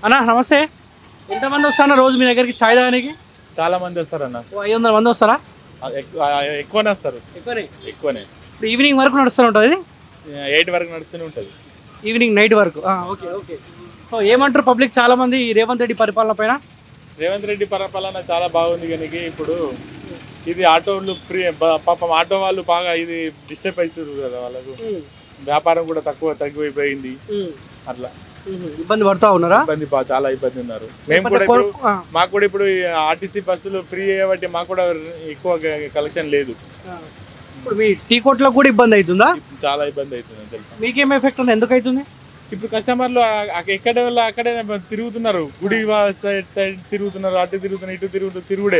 అన్న నమస్తే ఎంతమంది వస్తారన్న రోజు మీ దగ్గరికి ఛాయ్ తాగడానికి చాలా మంది వస్తారన్న ఓ ఐదు వందల మంది వస్తారా ఆ, ఎక్కువ ఆ, ఎక్కువనే వస్తారు ఎక్కువనే ఎక్కువనే ఇప్పుడు ఈవినింగ్ వరకు నడుస్తూ ఉంటుంది ఇది ఎయిట్ వరకు నడుస్తూనే ఉంటుంది ఈవినింగ్ నైట్ వరకు ఆ, ఓకే ఓకే సో ఏమంటారు పబ్లిక్ చాలా మంది ఈ రేవంత్ రెడ్డి పరిపాలన పైన రేవంత్ రెడ్డి పరిపాలన చాలా బాగుంది కనుక ఇప్పుడు ఇది ఆటోలు ఫ్రీ బ- పాపం ఆటో వాళ్ళు బాగా ఇది డిస్టర్బ్ అవుతుంది కదా వాళ్ళకు వ్యాపారం కూడా తక్కువ తగ్గిపోయింది అట్లా ఇబ్బంది పడుతూ ఉన్నారా ఇబ్బంది బా- చాలా ఇబ్బంది ఉన్నారు మేము కూడా లేకపోతే ఇప్పుడు కొర- ఆ, మాకు కూడా ఇప్పుడు ఆర్టీసీ బస్సులు ఫ్రీ అయ్యేబట్టి మాకు కూడా ఎక్కువ కలెక్షన్ లేదు ఆ. ఇప్పుడు మీ టీ కోట్లకు కూడా ఇబ్బంది అవుతుందా ఇప్పుడు చాలా ఇబ్బంది అవుతుంది తెలుసా మీకేం ఎఫెక్ట్ ఉంది ఎందుకు అవుతుంది ఇప్పుడు కస్టమర్లు ఆ- ఆ- ఎక్కడ వాళ్ళు అక్కడే తిరుగుతున్నారు గుడి వా- సైడ్ సైడ్ తిరుగుతున్నారు అటు తిరుగుతున్నారు ఇటు తిరుగుతున్నారు తిరుగుడే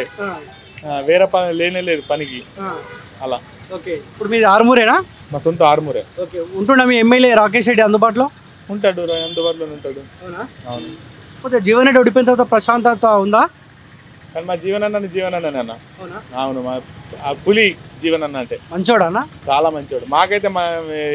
ఆ, వేరే పని లేనే లేదు పనికి అలా ఓకే ఇప్పుడు మీది ఆరుమూరేనా మా సొంత ఆర్మూరే ఓకే ఉంటుండ మీ ఎమ్మెల్యే రాకేష్ రెడ్డి అందుబాటులో ఉంటాడు రా- అందుబాటులో ఉంటాడు అవునా అవును పోతే జీవన్ రెడ్డి ఓడిపోయిన తర్వాత ప్రశాంతత ఉందా కానీ మా జీవనన్న జీవనన్న అన్న అవునా అవును మా ఆ పులి జీవనన్న అంటే మంచోడానా చాలా మంచోడు మాకైతే మా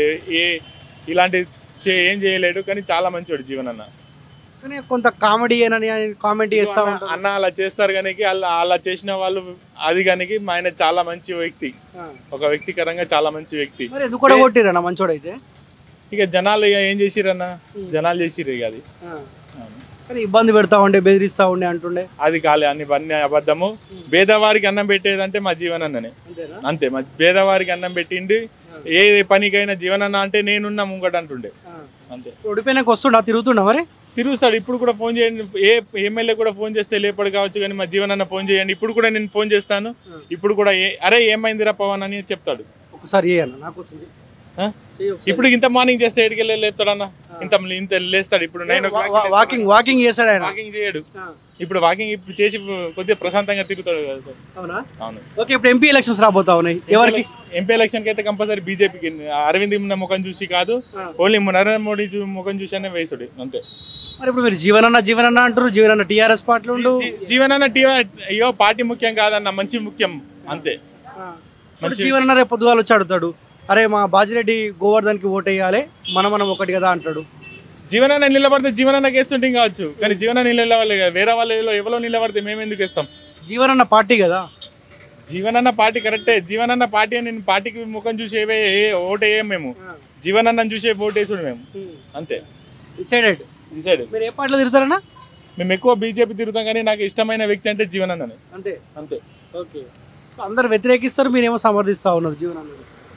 ఏ ఇలాంటి చే- ఏం చేయలేడు కానీ చాలా మంచోడు జీవనన్న కానీ కొంత కామెడీ అని కామెంట్ చేస్తా అన్న- ఉంటారు అన్న అలా చేస్తారు కానీ అలా అలా చేసిన వాళ్ళు అది కానీ ఆయన చాలా మంచి వ్యక్తి ఆ. ఒక వ్యక్తికరంగా చాలా మంచి వ్యక్తి మరి ఎందుకు కూడా కొట్టిరన్న మంచోడైతే ఇక జనాలు ఇక ఏం చేసిరన్న జనాలు చేసిర్రు ఇక అది అవును. కానీ ఇబ్బంది పెడతా ఉండే బెదిరిస్తా ఉండే అంటుండే అది కాలే అన్ని అన్ని అబద్ధము పేదవారికి అన్నం పెట్టేదంటే మా జీవనన్ననే అంతేనా అంతే మా పేదవారికి అన్నం పెట్టిండి ఏ పనికైనా జీవనన్న అంటే నేనున్నా ముంగట అంటుండే అంతే ఓడిపోయినాక వస్తుండా తిరుగుతుండా మరి తిరుగుస్తాడు ఇప్పుడు కూడా ఫోన్ చేయండి ఏ ఎమ్మెల్యే కూడా ఫోన్ చేస్తే లేపడు కావచ్చు కానీ మా జీవనన్న ఫోన్ చేయండి ఇప్పుడు కూడా నేను ఫోన్ చేస్తాను ఇప్పుడు కూడా ఏ అరే ఏమైందిరా పవన్ అని చెప్తాడు ఒకసారి చేయన్న నాకు వస్తుంది ఆ? ఇప్పుడు ఇంత మార్నింగ్ చేస్తే ఎడికెళ్ళి లేపుతాడన్న ఇంత ఇంత లేస్తాడు ఇప్పుడు nine o'clock walking walking చేస్తాడు ఆయన వాకింగ్ చేయడు ఆ. ఇప్పుడు వాకింగ్ ఇప్పుడు చేసి కొద్దిగా ప్రశాంతంగా తిరుగుతాడు కదా సార్. అవునా అవును ఓకే ఇప్పుడు ఎంపీ ఎలక్షన్స్ రాబోతా ఉన్నాయి ఎవరికి ఎంపీ ఎలక్షన్ కి అయితే కంపల్సరీ బీజేపీకి అరవింద్ ఉన్న ముఖం చూసి కాదు ఆ. ఓన్లీ నరేంద్ర మోడీ చూ- ముఖం చూసి అనే వేసుడు అంతే మరి ఇప్పుడు మీరు జీవనన్న జీవనన్న అంటారు జీవనన్న టీఆర్ఎస్ పార్టీలు ఉండు జీ- జీవనన్న టీవీ అయ్యో పార్టీ ముఖ్యం కాదన్న మంచి ముఖ్యం అంతే ఇప్పుడు జీవనన్న రేపు పొద్దుగాలు వచ్చి అడుగుతాడు అరే మా బాజిరెడ్డి గోవర్ధన్కి ఓటు వేయాలి మనం మనం ఒకటి కదా అంటాడు జీవనాన్ని నిలబడితే జీవనానికి వేస్తుంటే కావచ్చు కానీ జీవనాన్ని నిలబడలే కదా వేరే వాళ్ళు ఎవరో నిలబడితే మేము ఎందుకు ఇస్తాం జీవనన్న పార్టీ కదా జీవనన్న పార్టీ కరెక్టే జీవనన్న పార్టీ అని నేను పార్టీకి ముఖం చూసి ఏవే ఏ- ఓటు వేయం మేము జీవనన్నని చూసే ఓటు వేసుడు మేము అంతే డిసైడెడ్ డిసైడ్ మీరు ఏ పార్టీలో తిరుగుతారన్నా మేము ఎక్కువ బీజేపీ తిరుగుతాం కానీ నాకు ఇష్టమైన వ్యక్తి అంటే జీవనన్ననే అంతే అంతే ఓకే సో అందరు వ్యతిరేకిస్తారు మీరేమో సమర్థిస్తా ఉన్నారు జీవనన్న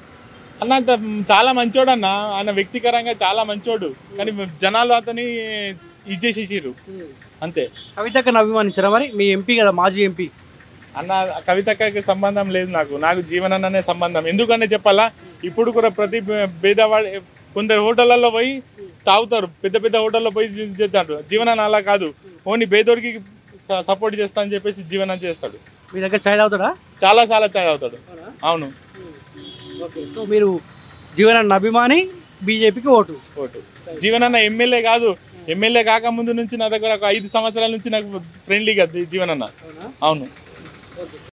అన్న అంత చాలా మంచోడు అన్న ఆయన వ్యక్తికరంగా చాలా మంచోడు కానీ జనాలు అతని ఇది చేసేసిర్రు అంతే కవితక్కని అభిమానించారా మరి మీ ఎంపీ కదా మాజీ ఎంపీ అన్న కవితకి సంబంధం లేదు నాకు నాకు జీవనన్ననే సంబంధం ఎందుకనే చెప్పాలా ఇప్పుడు కూడా ప్రతి పేదవాడి కొందరు హోటళ్ళల్లో పోయి తాగుతారు పెద్ద పెద్ద హోటల్లో పోయి చేస్తాడు జీవనాన్ని అలా కాదు ఓన్లీ పేదోడికి సపోర్ట్ చేస్తా అని చెప్పేసి జీవనం చేస్తాడు మీ దగ్గర ఛాయ్ తాగుతాడా చాలా చాలా చాయ్ అవుతాడు అవును ఓకే సో మీరు జీవనన్న అభిమాని బీజేపీకి ఓటు ఓటు జీవనన్న ఎమ్మెల్యే కాదు ఎమ్మెల్యే కాకముందు నుంచి నా దగ్గర ఒక ఐదు సంవత్సరాల నుంచి నాకు ఫ్రెండ్లీగా జీవనన్న అవునా అవును ఓకే